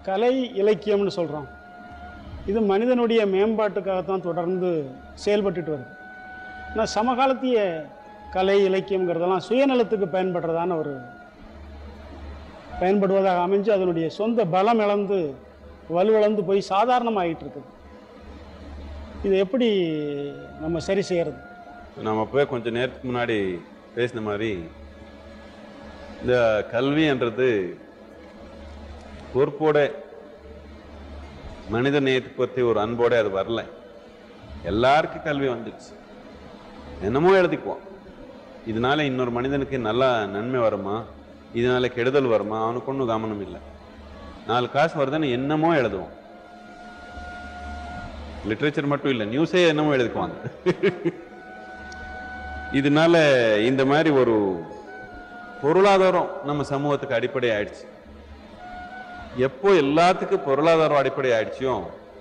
கலை இலக்கியம்னு சொல்கிறோம் இது மனிதனுடைய மேம்பாட்டுக்காகத்தான் தொடர்ந்து செயல்பட்டுட்டு வருது ஆனால் சமகாலத்திய கலை இலக்கியங்கிறதெல்லாம் சுயநலத்துக்கு பயன்படுறதான ஒரு பயன்படுவதாக அமைஞ்சு அதனுடைய சொந்த பலம் இழந்து வலுவிழந்து போய் சாதாரணமாகிட்டு இருக்குது இதை எப்படி நம்ம சரி செய்யறது நம்ம போய் கொஞ்ச நேரத்துக்கு முன்னாடி பேசின மாதிரி இந்த கல்வின்றது பொறுப்போட மனித நேயத்தை பற்றி ஒரு அன்போட அது வரல எல்லாருக்கும் கல்வி வந்துடுச்சு என்னமோ எழுதிக்குவோம் இதனால இன்னொரு மனிதனுக்கு நல்லா நன்மை வருமா இதனால கெடுதல் வருமா அவனுக்கு ஒன்றும் கவனம் இல்லை நாலு காசு வருதுன்னு என்னமோ எழுதுவோம் லிட்ரேச்சர் மட்டும் இல்லை நியூஸே என்னமோ எழுதிக்குவாங்க இதனால இந்த மாதிரி ஒரு பொருளாதாரம் நம்ம சமூகத்துக்கு அடிப்படை ஆயிடுச்சு எப்போ எல்லாத்துக்கும் பொருளாதாரம் அடிப்படை ஆயிடுச்சோ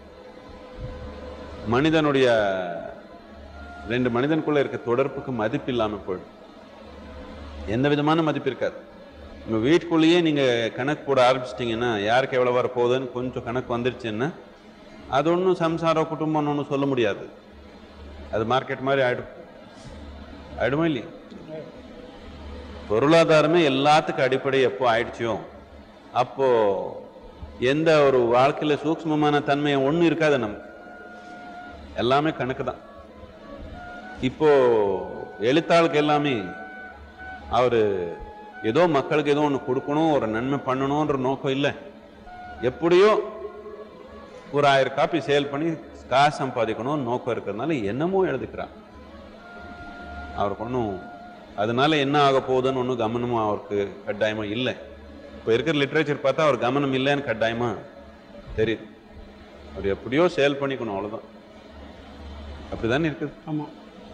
மனிதனுடைய ரெண்டு மனிதனுக்குள்ள இருக்க தொடர்புக்கு மதிப்பு இல்லாம போயிடும் எந்த விதமான மதிப்பு இருக்காது உங்க வீட்டுக்குள்ளேயே நீங்க கணக்கு போட ஆரம்பிச்சிட்டிங்கன்னா யாருக்கு எவ்வளவு வர போகுதுன்னு கொஞ்சம் கணக்கு வந்துருச்சுன்னா அது ஒன்றும் சம்சாரம் குடும்பம்னு ஒன்றும் சொல்ல முடியாது அது மார்க்கெட் மாதிரி ஆயிடும் ஆயிடுமா இல்லையா பொருளாதாரமே எல்லாத்துக்கும் அடிப்படை எப்போ ஆயிடுச்சோ அப்போ எந்த ஒரு வாழ்க்கையில சூக்ஷ்மமான தன்மை ஒண்ணு இருக்காது நமக்கு எல்லாமே கணக்கு தான் இப்போ எழுத்தாளுக்கு எல்லாமே அவரு ஏதோ மக்களுக்கு ஏதோ ஒன்று கொடுக்கணும் ஒரு நன்மை பண்ணணுன்ற நோக்கம் இல்லை எப்படியோ ஒரு ஆயிரம் காப்பி சேல் பண்ணி காசு சம்பாதிக்கணும்னு நோக்கம் இருக்கிறதுனால என்னமோ எழுதிக்கிறான் அவருக்கு ஒன்றும் அதனால என்ன ஆக போகுதுன்னு ஒன்றும் கவனமும் அவருக்கு கட்டாயமா இல்லை இப்போ இருக்கிற லிட்ரேச்சர் பார்த்தா அவர் கவனம் இல்லைன்னு கட்டாயமா தெரியுது அவர் எப்படியோ சேல் பண்ணிக்கணும் அவ்வளோதான் அப்படிதானே இருக்குது ஆமாம்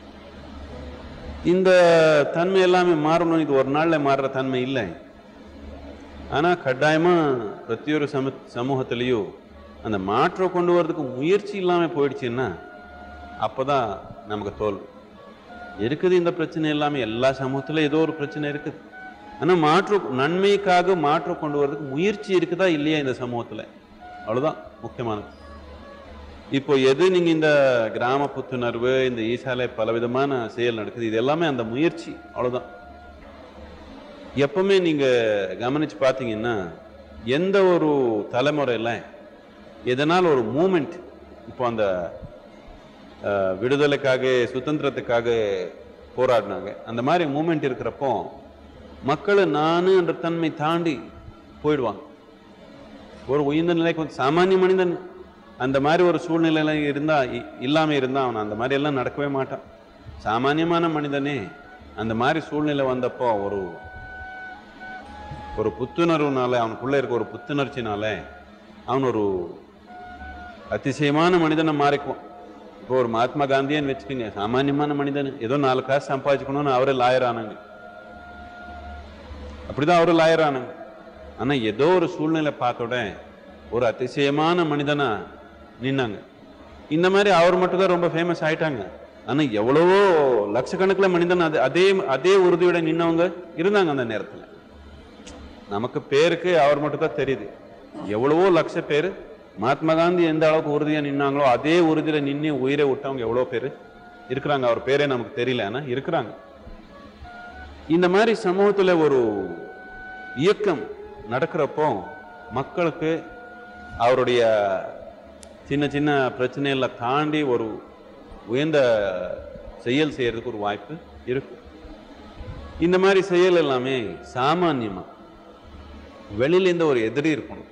இந்த தன்மை எல்லாமே மாறணும் இது ஒரு நாள்ல மாறுற தன்மை இல்லை ஆனா கட்டாயமா பிரத்தியொரு சம சமூகத்திலையும் அந்த மாற்றம் கொண்டு வரதுக்கு முயற்சி இல்லாம போயிடுச்சுன்னா அப்பதான் நமக்கு தோல்வி இருக்குது இந்த பிரச்சனை எல்லாமே எல்லா சமூகத்துல ஏதோ ஒரு பிரச்சனை இருக்குது ஆனா மாற்று நன்மைக்காக மாற்றம் கொண்டு வரதுக்கு முயற்சி இருக்குதா இல்லையா இந்த சமூகத்துல அவ்வளவுதான் முக்கியமானது இப்போ எது நீங்க இந்த கிராம புத்துணர்வு இந்த ஈசாலை பலவிதமான செயல் நடக்குது இது எல்லாமே அந்த முயற்சி அவ்வளவுதான் எப்பவுமே நீங்க கவனிச்சு பார்த்தீங்கன்னா எந்த ஒரு தலைமுறையில எதனால் ஒரு மூமெண்ட் இப்போ அந்த அஹ், விடுதலைக்காக சுதந்திரத்துக்காக போராடினாங்க அந்த மாதிரி மூமெண்ட் இருக்கிறப்போ மக்கள் நானு என்ற தன்மை தாண்டி போயிடுவாங்க ஒரு உயர்ந்த நிலைக்கு வந்து சாமானிய மனிதன் அந்த மாதிரி ஒரு சூழ்நிலையில இருந்தா இ- இல்லாம இருந்தா அவன் அந்த மாதிரி எல்லாம் நடக்கவே மாட்டான் சாமானியமான மனிதனே அந்த மாதிரி சூழ்நிலை வந்தப்போ ஒரு ஒரு புத்துணர்வுனால அவனுக்குள்ள இருக்க ஒரு புத்துணர்ச்சினால அவன் ஒரு அதிசயமான மனிதனை மாறிக்குவான் இப்போ ஒரு மகாத்மா காந்தியன்னு வச்சுக்கோங்க சாமானியமான மனிதன் ஏதோ நாலு காசு சம்பாதிச்சுக்கணும்னு அவரே லாயர் ஆனாங்க அப்படிதான் அவரு லாயர் ஆனாங்க ஆனா ஏதோ ஒரு சூழ்நிலை பார்த்தோட ஒரு அதிசயமான மனிதனா நின்னாங்க இந்த மாதிரி அவர் மட்டும் தான் ரொம்ப ஃபேமஸ் ஆயிட்டாங்க ஆனா எவ்வளவோ லட்சக்கணக்கில் மனிதன் அது அதே அதே உறுதியோட நின்னவங்க இருந்தாங்க அந்த நேரத்துல நமக்கு பேருக்கு அவர் மட்டும் தான் தெரியுது எவ்வளவோ லட்ச பேர் மகாத்மா காந்தி எந்த அளவுக்கு உறுதியா நின்னாங்களோ அதே உறுதியில நின்று உயிரை விட்டவங்க எவ்வளோ பேர் இருக்கிறாங்க அவர் பேரே நமக்கு தெரியல ஆனா இருக்கிறாங்க இந்த மாதிரி சமூகத்துல ஒரு இயக்கம் நடக்கிறப்போ மக்களுக்கு அவருடைய சின்ன சின்ன பிரச்சனைகளை தாண்டி ஒரு உயர்ந்த செயல் செய்யறதுக்கு ஒரு வாய்ப்பு இருக்கு இந்த மாதிரி செயல் எல்லாமே சாமான்யமா வெளியில இருந்து ஒரு எதிரி இருக்கணும்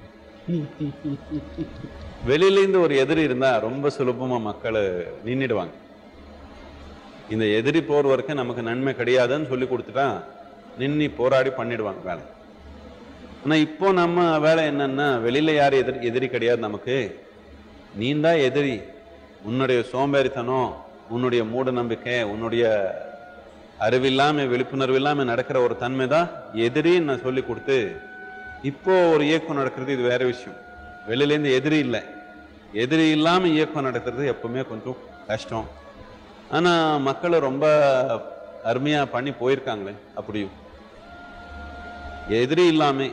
வெளியில இருந்து ஒரு எதிரி இருந்தா ரொம்ப சுலபமா மக்கள் நின்னுடுவாங்க இந்த எதிரி போர் வரைக்கும் நமக்கு நன்மை கிடையாதுன்னு சொல்லி கொடுத்துட்டா நின்னு போராடி பண்ணிடுவாங்க வேலை ஆனா இப்போ நம்ம வேலை என்னன்னா வெளியில யார் எதிரி எதிரி கிடையாது நமக்கு நீ தான் எதிரி உன்னுடைய சோம்பேறித்தனம் உன்னுடைய மூட நம்பிக்கை உன்னுடைய அறிவில்லாம விழிப்புணர்வு இல்லாம நடக்கிற ஒரு தன்மை தான் எதிரின்னு நான் சொல்லி கொடுத்து இப்போ ஒரு இயக்கம் நடக்கிறது இது வேற விஷயம் வெளியிலேருந்து எதிரி இல்லை எதிரி இல்லாம இயக்கம் நடக்கிறது எப்பவுமே கொஞ்சம் கஷ்டம் ஆனா மக்கள் ரொம்ப அருமையா பண்ணி போயிருக்காங்களே அப்படியும் எதிரி இல்லாம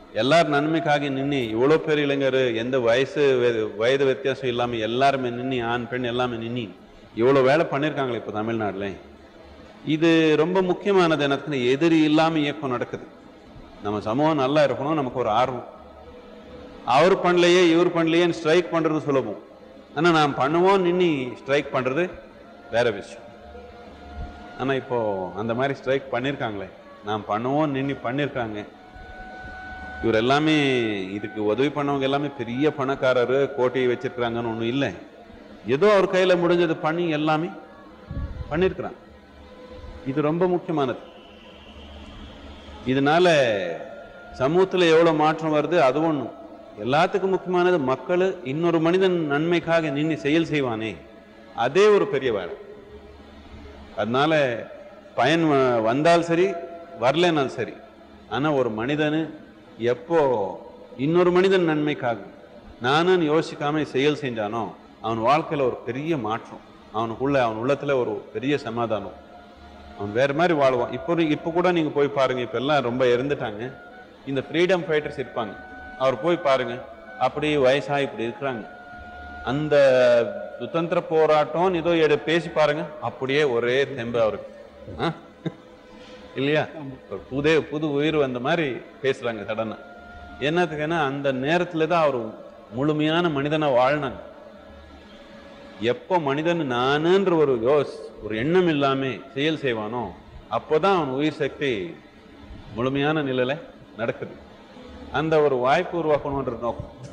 எல்லார் நன்மைக்காக நின்று இவ்வளோ பேர் இளைஞர் எந்த வயசு வே- வயது வித்தியாசம் இல்லாமல் எல்லாருமே நின்று ஆண் பெண் எல்லாமே நின்று இவ்வளோ வேலை பண்ணியிருக்காங்களே இப்போ தமிழ்நாட்டில் இது ரொம்ப முக்கியமானது எனக்கு எதிரி இல்லாமல் இயக்கம் நடக்குது நம்ம சமூகம் நல்லா இருக்கணும் நமக்கு ஒரு ஆர்வம் அவர் பண்ணலையே இவர் பண்ணலையே ஸ்ட்ரைக் பண்ணுறது சுலபம் ஆனால் நான் பண்ணுவோம் நின்று ஸ்ட்ரைக் பண்ணுறது வேற விஷயம் ஆனால் இப்போ அந்த மாதிரி ஸ்ட்ரைக் பண்ணியிருக்காங்களே நான் பண்ணுவோம் நின்று பண்ணியிருக்காங்க இவர் எல்லாமே இதுக்கு உதவி பண்ணவங்க எல்லாமே பெரிய பணக்காரரு கோட்டையை வச்சிருக்கிறாங்கன்னு ஒன்றும் இல்லை ஏதோ அவர் கையில் முடிஞ்சது பண்ணி எல்லாமே பண்ணியிருக்கிறாங்க இது ரொம்ப முக்கியமானது இதனால சமூகத்தில் எவ்வளோ மாற்றம் வருது அது ஒன்றும் எல்லாத்துக்கும் முக்கியமானது மக்கள் இன்னொரு மனிதன் நன்மைக்காக நின்று செயல் செய்வானே அதே ஒரு பெரிய வேலை அதனால பயன் வ- வந்தால் சரி வரலைனாலும் சரி ஆனால் ஒரு மனிதனு எப்போ இன்னொரு மனிதன் நன்மைக்காக நானும் யோசிக்காம செயல் செஞ்சானோ அவன் வாழ்க்கையில ஒரு பெரிய மாற்றம் அவனுக்குள்ள அவன் உள்ளத்துல ஒரு பெரிய சமாதானம் அவன் வேற மாதிரி வாழ்வான் இப்போ இப்போ கூட நீங்க போய் பாருங்க இப்ப எல்லாம் ரொம்ப இறந்துட்டாங்க இந்த ஃப்ரீடம் ஃபைட்டர்ஸ் இருப்பாங்க அவர் போய் பாருங்க அப்படி வயசா இப்படி இருக்கிறாங்க அந்த சுதந்திர போராட்டம் ஏதோ எடு பேசி பாருங்க அப்படியே ஒரே தெம்பு அவருக்கு ஆ? இல்லையா ஒரு புதே புது உயிர் வந்த மாதிரி பேசுறாங்க சடனா என்னத்துக்குன்னா அந்த நேரத்துல தான் அவர் முழுமையான மனிதனா வாழ்னாங்க எப்போ மனிதன் நானுன்ற ஒரு யோஸ் ஒரு எண்ணம் இல்லாம செயல் செய்வானோ அப்போதான் அவன் உயிர் சக்தி முழுமையான நிலையில நடக்குது அந்த ஒரு வாய்ப்பு உருவாக்கணுன்ற நோக்கம்